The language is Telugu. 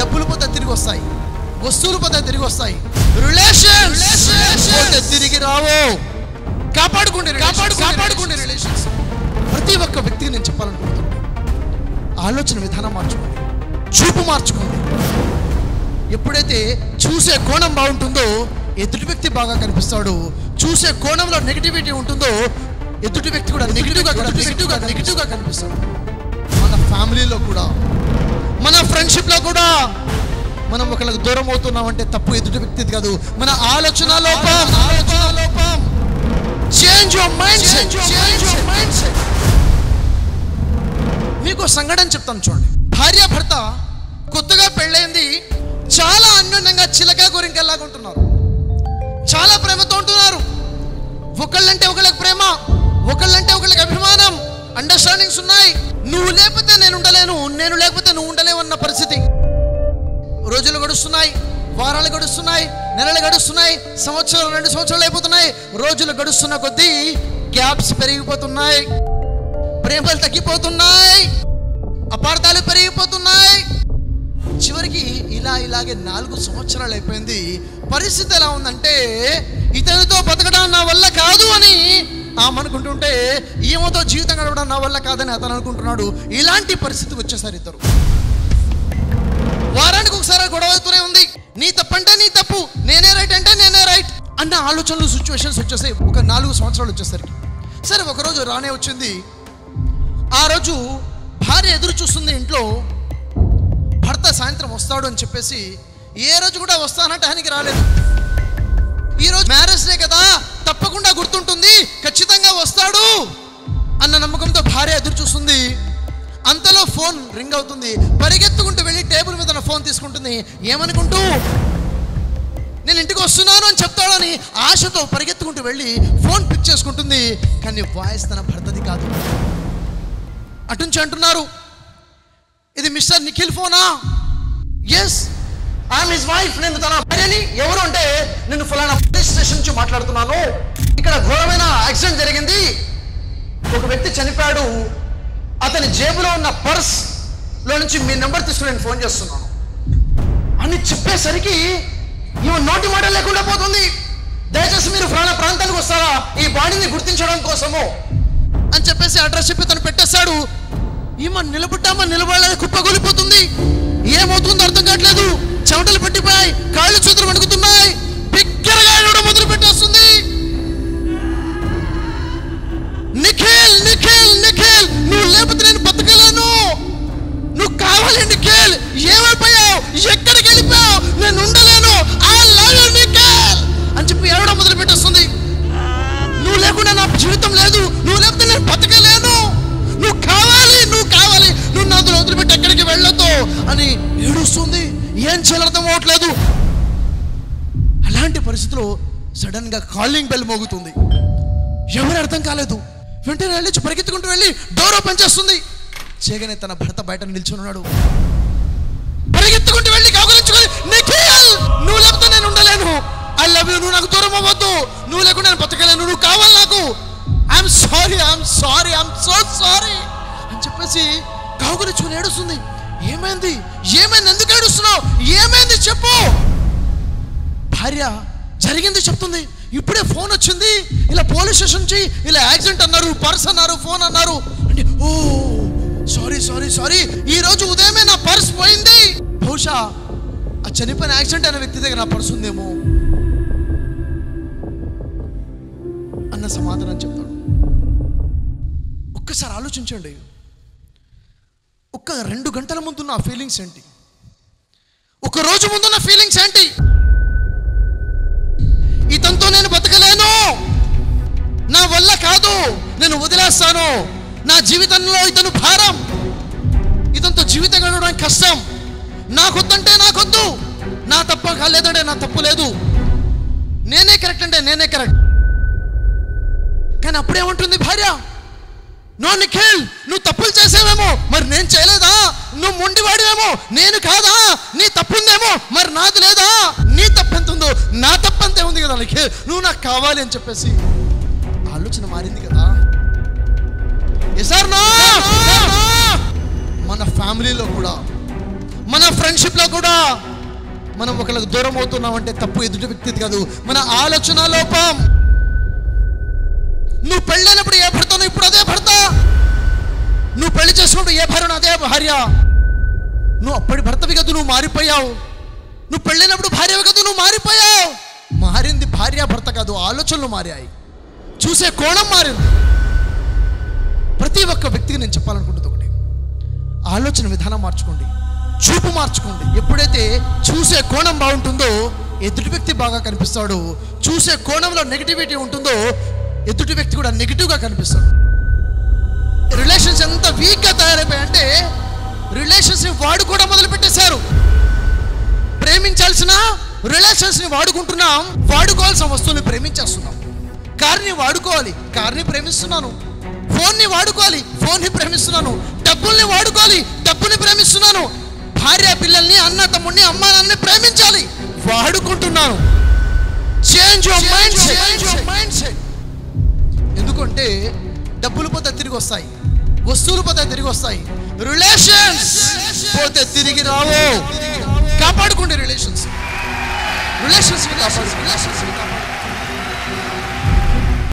డబ్బులు పోతే తిరిగి వస్తాయి వస్తువులు పోతే తిరిగి వస్తాయి రిలేషన్స్ పోతే తిరిగి రావు కాపాడుకోండి కాపాడు కాపాడుకోండి రిలేషన్స్ ప్రతి ఒక్క వ్యక్తికి నేను చెప్పాలనుకుంటున్నాను ఆలోచన విధానం మార్చుకోండి చూపు మార్చుకోండి ఎప్పుడైతే చూసే కోణం బాగుంటుందో ఎదుటి వ్యక్తి బాగా కనిపిస్తాడు చూసే కోణంలో నెగిటివిటీ ఉంటుందో ఎదుటి వ్యక్తి కూడా నెగిటివ్గా నెగిటివ్గా నెగిటివ్గా కనిపిస్తాడు మన ఫ్యామిలీలో కూడా మన ఫ్రెండ్షిప్లో కూడా మనం ఒకరికి దూరం అవుతున్నామంటే తప్పు ఎదుటి వ్యక్తిది కాదు మన ఆలోచన లోపం ఆలోచన లోపం change your mindset change your mindset మీకు సంఘటన చెప్తాను చూడండి భార్య భర్త కొత్తగా పెళ్ళైంది చాలా అన్యోన్యంగా చిలక గురింకెల్లాగా ఉంటున్నారు చాలా ప్రేమతో ఉంటున్నారు ఒకళ్ళంటే ఒకళ్ళకి ప్రేమ ఒకళ్ళంటే ఒకళ్ళకి అభిమానం అండర్స్టాండింగ్స్ ఉన్నాయి నువ్వు లేకపోతే నేను ఉండలేను నేను లేకపోతే నువ్వు ఉండలేవు అన్న పరిస్థితి రోజులు గడుస్తున్నాయి వారాలు గడుస్తున్నాయి నెలలు గడుస్తున్నాయి సంవత్సరాలు రెండు సంవత్సరాలు అయిపోతున్నాయి రోజులు గడుస్తున్న కొద్దీ గ్యాప్స్ పెరిగిపోతున్నాయి ప్రేమలు తగ్గిపోతున్నాయి అపార్థాలు పెరిగిపోతున్నాయి చివరికి ఇలా ఇలాగే నాలుగు సంవత్సరాలు అయిపోయింది పరిస్థితి ఎలా ఉందంటే ఇతనితో బతకడం నా వల్ల కాదు అని ఆమె అనుకుంటుంటే ఈమెతో జీవితం గడపడం నా వల్ల కాదని అతను అనుకుంటున్నాడు ఇలాంటి పరిస్థితి వచ్చేసారు ఇద్దరు వారానికి ఒకసారి గొడవ అవుతూనే ఉంది నీ తప్పంటే నీ తప్పు నేనే రైట్ అంటే నేనే రైట్ అన్న ఆలోచనలు సిచ్యువేషన్స్ వచ్చేసాయి ఒక నాలుగు సంవత్సరాలు వచ్చేసరికి సరే ఒకరోజు రానే వచ్చింది ఆ రోజు భార్య ఎదురు చూస్తుంది ఇంట్లో భర్త సాయంత్రం వస్తాడు అని చెప్పేసి ఏ రోజు కూడా వస్తానంటే ఆయనకి రాలేదు ఈ రోజు మ్యారేజ్ డే కదా తప్పకుండా గుర్తుంటుంది ఖచ్చితంగా వస్తాడు అన్న నమ్మకంతో భార్య ఎదురు చూస్తుంది అంతలో ఫోన్ రింగ్ అవుతుంది పరిగెత్తుకుంటూ వెళ్ళి టేబుల్ మీద ఉన్న ఫోన్ తీసుకుంటుంది ఏమనుకుంటూ నేను ఇంటికి వస్తున్నాను అని చెప్తాడని ఆశతో పరిగెత్తుకుంటూ వెళ్ళి ఫోన్ పిక్ చేసుకుంటుంది కానీ వాయిస్ తన భర్తది కాదు అటుంచి అంటున్నారు ఇది మిస్టర్ నిఖిల్ ఫోనా ఎస్ ఐఎమ్ హిస్ వైఫ్ నేను తన భార్యని ఎవరు అంటే నేను ఫలానా పోలీస్ స్టేషన్ నుంచి మాట్లాడుతున్నాను ఇక్కడ ఘోరమైన యాక్సిడెంట్ జరిగింది ఒక వ్యక్తి చనిపోయాడు అతని జేబులో ఉన్న పర్స్ లో నుంచి మీ నెంబర్ తీసుకుని నేను ఫోన్ చేస్తున్నాను అని చెప్పేసరికి ఈమె నోటి మాట లేకుండా పోతుంది దయచేసి మీరు ఫలానా ప్రాంతానికి వస్తారా ఈ బాడీని గుర్తించడం కోసము అని చెప్పేసి అడ్రస్ చెప్పి తను పెట్టేశాడు ఈమె నిలబడ్డామా నిలబడలేదు కుప్పగొలిపోతుంది ఏమవుతుందో అర్థం కావట్లేదు చెమటలు పట్టిపోయాయి కాళ్ళు చేతులు వణుకుతున్నాయి బిగ్గరగా ఏడవడం మొదలు పెట్టేస్తుంది నిఖిల్ నిఖిల్ నిఖిల్ నువ్వు లేకపోతే నేను బతకలేను నువ్వు కావాలి నిఖిల్ ఏమైపోయావు ఎక్కడికి వెళ్ళిపోయావు నేను ఉండలేను ఐ లవ్ యు నిఖిల్ అని చెప్పి ఏడవడం మొదలు పెట్టేస్తుంది నువ్వు లేకుండా నా జీవితం లేదు నువ్వు లేకపోతే నేను బతకలేను నువ్వు కావాలి నువ్వు కావాలి నువ్వు నాతో వదిలిపెట్టి ఎక్కడికి వెళ్ళొద్దు అని ఏడుస్తుంది ఏం చేయాలో అర్థం అవ్వట్లేదు అలాంటి పరిస్థితిలో సడన్ గా కాలింగ్ బెల్ మోగుతుంది ఎవరు అర్థం కాలేదు వెంటనే వెళ్ళి పరిగెత్తుకుంటూ వెళ్ళి డోర్ ఓపెన్ చేస్తుంది చేయగానే తన భర్త బయట నిల్చుని ఉన్నాడు పరిగెత్తుకుంటూ వెళ్ళి కౌగలించుకొని నిఖిల్ నువ్వు లేకపోతే నేను ఉండలేను ఐ లవ్ యూ నువ్వు నాకు దూరం అవ్వద్దు నువ్వు లేకుండా నేను బతకలేను నువ్వు కావాలి నాకు I'm sorry I'm sorry I'm so sorry అని చెప్పేసి కౌగలించుకొని ఏడుస్తుంది ఏమైంది ఏమైంది ఎందుకు ఏడుస్తున్నావు ఏమైంది చెప్పు భార్య జరిగింది చెప్తుంది ఇప్పుడే ఫోన్ వచ్చింది ఇలా పోలీస్ స్టేషన్ నుంచి ఇలా యాక్సిడెంట్ అన్నారు పర్స్ అన్నారు ఫోన్ అన్నారు అంటే ఓ సారీ సారీ సారీ ఈ రోజు ఉదయమే నా పర్స్ పోయింది బహుశా ఆ చనిపోయిన యాక్సిడెంట్ అయిన వ్యక్తి దగ్గర నా పర్స్ ఉందేమో అన్న సమాధానం చెప్తాడు ఒక్కసారి ఆలోచించండి ఒక్క రెండు గంటల ముందు నా ఫీలింగ్స్ ఏంటి ఒక రోజు ముందు నా ఫీలింగ్స్ ఏంటి ఇతనితో నేను బతకలేను నా వల్ల కాదు నేను వదిలేస్తాను నా జీవితంలో ఇతను భారం ఇతనితో జీవితం గడవడానికి కష్టం నాకొద్దంటే నాకొద్దు నా తప్ప కాలేదంటే నా తప్పు లేదు నేనే కరెక్ట్ అంటే నేనే కరెక్ట్ కానీ అప్పుడేమంటుంది భార్య నో నిఖిల్ నువ్వు తప్పులు చేసావేమో మరి నేను చేయలేదా నువ్వు మొండివాడివేమో నేను కాదా నీ తప్పుందేమో మరి నాది లేదా నీ తప్పెంత ఉందో నా తప్పంతే ఉంది కదా నిఖిల్ నువ్వు నాకు కావాలి అని చెప్పేసి ఆలోచన మారింది కదా ఎస్ ఆర్ నో మన ఫ్యామిలీలో కూడా మన ఫ్రెండ్షిప్ రిలేషన్షిప్లో కూడా మనం ఒకరికి దూరం అవుతున్నామంటే తప్పు ఎదుటి వ్యక్తి కాదు మన ఆలోచన లోపం నువ్వు పెళ్ళైనప్పుడు ఏ భర్తను ఇప్పుడు అదే భర్త నువ్వు పెళ్లి చేసుకున్నప్పుడు ఏ భార్యను అదే భార్య నువ్వు అప్పటి భర్తవి కదా నువ్వు మారిపోయావు నువ్వు పెళ్ళైనప్పుడు భార్యవి కదా నువ్వు మారిపోయావు మారింది భార్య భర్త కాదు ఆలోచనలు మారాయి చూసే కోణం మారింది ప్రతి ఒక్క వ్యక్తికి నేను చెప్పాలనుకుంటుంది ఒకటి ఆలోచన విధానం మార్చుకోండి చూపు మార్చుకోండి ఎప్పుడైతే చూసే కోణం బాగుంటుందో ఎదుటి వ్యక్తి బాగా కనిపిస్తాడు చూసే కోణంలో నెగిటివిటీ ఉంటుందో ఎదుటి వ్యక్తి కూడా నెగిటివ్గా కనిపిస్తాడు రిలేషన్స్ ఎంత వీక్గా తయారైపోయాయంటే రిలేషన్స్ని వాడుకోవడం మొదలు పెట్టేశారు ప్రేమించాల్సిన రిలేషన్స్ని వాడుకుంటున్నాం వాడుకోవాల్సిన వస్తువుని ప్రేమించేస్తున్నాం కార్ని వాడుకోవాలి కార్ని ప్రేమిస్తున్నాను ఫోన్ని వాడుకోవాలి ఫోన్ని ప్రేమిస్తున్నాను డబ్బుల్ని వాడుకోవాలి డబ్బుని ప్రేమిస్తున్నాను భార్య పిల్లల్ని అన్న తమ్ముడిని అమ్మా నాన్నని ప్రేమించాలి వాడుకుంటున్నాను change your mindset mindset ఎందుకంటే డబ్బులు పోతే తిరిగి వస్తాయి వస్తువులు పోతే తిరిగి వస్తాయి రిలేషన్స్ పోతే తిరిగి రావు కాపాడుకోండి రిలేషన్స్ రిలేషన్స్ కాపాడు రిలేషన్స్